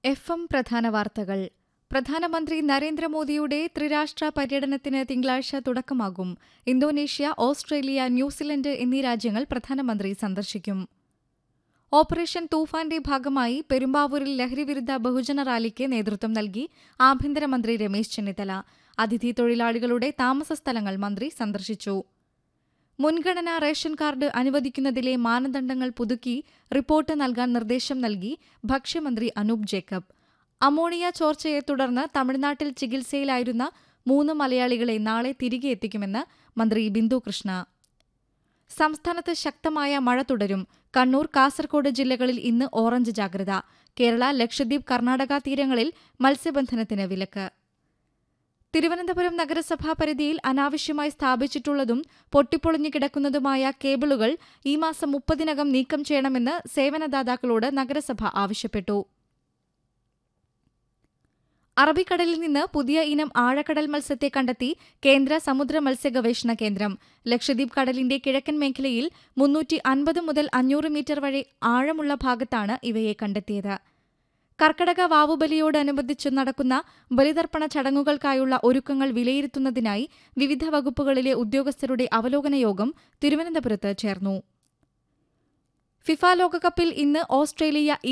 F M പ്രധാന വാർത്തകൾ പ്രധാനമന്ത്രി നരേന്ദ്രമോദിയുടെ ത്രിരാഷ്ട്ര പര്യടനത്തിന് തിങ്കളാഴ്ച തുടക്കമാകും ഇന്തോനേഷ്യ ഓസ്ട്രേലിയ ന്യൂസിലൻഡ് എന്നീ രാജ്യങ്ങൾ പ്രധാനമന്ത്രി സന്ദർശിക്കും ഓപ്പറേഷൻ തൂഫാന്റെ ഭാഗമായി പെരുമ്പാവൂരിൽ ലഹരിവിരുദ്ധ ബഹുജന റാലിക്ക് നേതൃത്വം നൽകി ആഭ്യന്തരമന്ത്രി രമേശ് ചെന്നിത്തല അതിഥി തൊഴിലാളികളുടെ താമസ സ്ഥലങ്ങൾ മന്ത്രി സന്ദർശിച്ചു മുൻഗണനാ റേഷൻ കാർഡ് അനുവദിക്കുന്നതിലെ മാനദണ്ഡങ്ങൾ പുതുക്കി റിപ്പോർട്ട് നൽകാൻ നിർദ്ദേശം നൽകി ഭക്ഷ്യമന്ത്രി അനൂപ് ജേക്കബ് അമോണിയ ചോർച്ചയെ തുടർന്ന് തമിഴ്നാട്ടിൽ ചികിത്സയിലായിരുന്ന മൂന്ന് മലയാളികളെ നാളെ തിരികെ എത്തിക്കുമെന്ന് മന്ത്രി ബിന്ദു കൃഷ്ണ സംസ്ഥാനത്ത് ശക്തമായ മഴ തുടരും കണ്ണൂർ കാസർകോട് ജില്ലകളിൽ ഇന്ന് ഓറഞ്ച് ജാഗ്രത കേരള ലക്ഷദ്വീപ് കർണാടക തീരങ്ങളിൽ മത്സ്യബന്ധനത്തിന് വിലക്ക് തിരുവനന്തപുരം നഗരസഭാ പരിധിയിൽ അനാവശ്യമായി സ്ഥാപിച്ചിട്ടുള്ളതും പൊട്ടിപ്പൊളിഞ്ഞു കിടക്കുന്നതുമായ കേബിളുകൾ ഈ മാസം മുപ്പതിനകം നീക്കം ചെയ്യണമെന്ന് സേവനദാതാക്കളോട് നഗരസഭ ആവശ്യപ്പെട്ടു അറബിക്കടലിൽ നിന്ന് പുതിയ ഇനം ആഴക്കടൽ മത്സ്യത്തെ കണ്ടെത്തി കേന്ദ്ര സമുദ്ര മത്സ്യ ഗവേഷണ കേന്ദ്രം ലക്ഷദ്വീപ് കടലിന്റെ കിഴക്കൻ മേഖലയിൽ മുന്നൂറ്റി അൻപത് മുതൽ അഞ്ഞൂറ് മീറ്റർ വരെ ആഴമുള്ള ഭാഗത്താണ് ഇവയെ കണ്ടെത്തിയത് കർക്കടക വാവുബലിയോടനുബന്ധിച്ച് നടക്കുന്ന ബലിതർപ്പണ ചടങ്ങുകൾക്കായുള്ള ഒരുക്കങ്ങൾ വിലയിരുത്തുന്നതിനായി വിവിധ വകുപ്പുകളിലെ ഉദ്യോഗസ്ഥരുടെ അവലോകന യോഗം തിരുവനന്തപുരത്ത് ചേർന്നു ഫിഫ ലോകകപ്പിൽ ഇന്ന് ഓസ്ട്രേലിയ